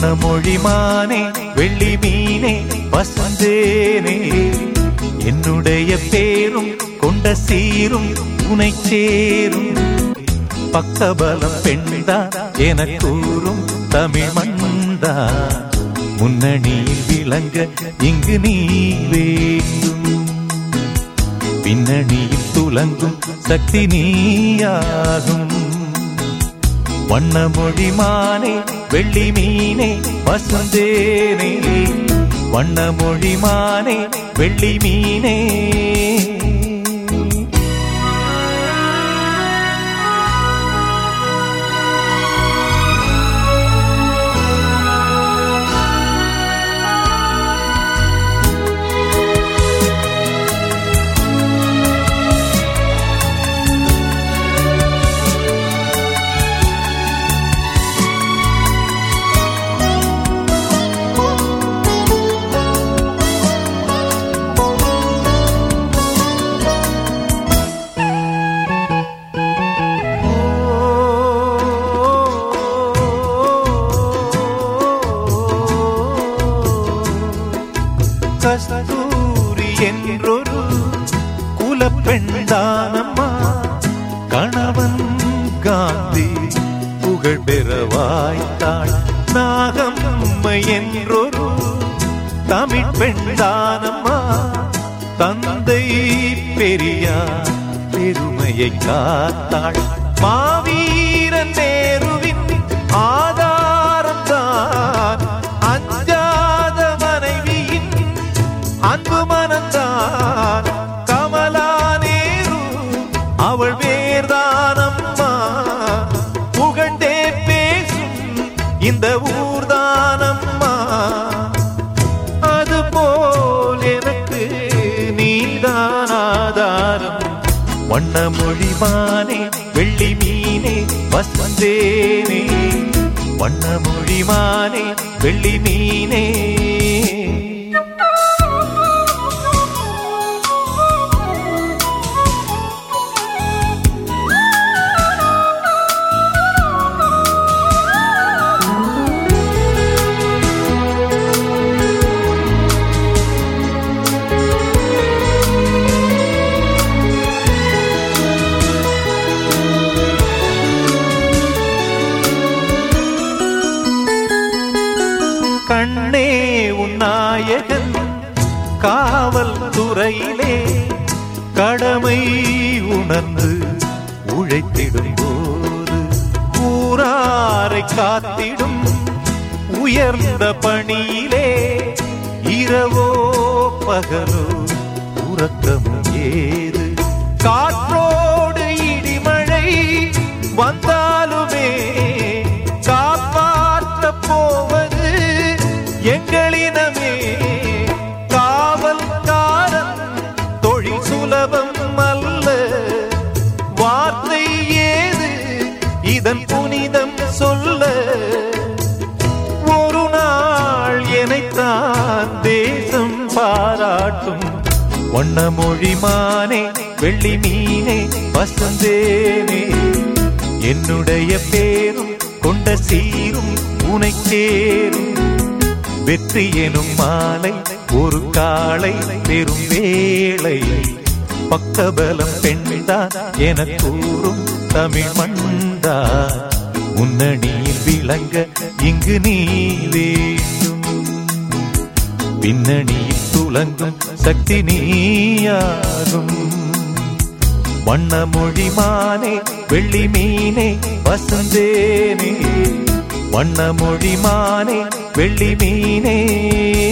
வண்ணமொழிமானே வெள்ளி மீனே வசந்தேனே என்னுடைய பேரும் கொண்ட சீரும் உனை சேரும் பக்கபலம் பெண்தா என கூறும் தமிழ் மண்தா முன்னணியில் விளங்க இங்கு நீ வேண்டும் பின்னணியில் துலங்கும் சக்தி நீயாகும் வண்ணமொழிமானே வெள்ளி மீனே வசந்தேனே வண்ணமொழிமானே வெள்ளி மீனே கஸ்தூரி என்றொரு குலப்பெண்தானம்மா கணவன் காந்தி புகழ் பெற வாய்த்தாள் நாகம்மை என்றொரு தமிழ் பெண்தானம்மா தந்தை பெரியார் பெருமையை காத்தாள் மாவீரன் நேருவின் ஆதாரம் தான் அஞ்சாத மனைவியின் அன்பு மனந்தான் கமலா நேரு அவள் வேர்தானம்மா புகழ்ந்தே பேசும் இந்த ஊர்தானம்மா அதுபோல் எனக்கு நீதான் ஆதாரம் வண்ணமொழிமானே வெள்ளி மீனே வசந்தேனே வண்ணமொழிமானே வெள்ளி மீனே கண்ணே உன் நாயகன் காவல் துறையிலே கடமை உணர்ந்து உழைத்திடும் போது ஊராரை காத்திடும் உயர்ந்த பணியிலே இரவோ பகலோ உறக்கமும் ஏது காற்றோடு இடிமழை வந்தாலுமே காப்பாற்ற போவது எங்களினமே காவல்காரன் தொழில் சுலபம் அல்ல வார்த்தை ஏது இதன் புனிதம் சொல்ல ஒரு நாள் எனைத்தான் தேசம் பாராட்டும் வண்ணமொழிமானே வெள்ளி மீனே வசந்தேனே என்னுடைய பேரும் கொண்ட சீரும் உனை சேரும் வெற்றி எனும் மாலை ஒரு காலை பெரும் வேளை பக்கபலம் பெண்தான் என கூறும் தமிழ் மண்டா முன்னணியில் விளங்க இங்கு நீ வேண்டும் பின்னணியில் துலங்கும் சக்தி நீயாகும் வண்ணமொழிமானே வெள்ளி மீனே வசந்தேனே வண்ணமொழிமானே வெள்ளி மீனே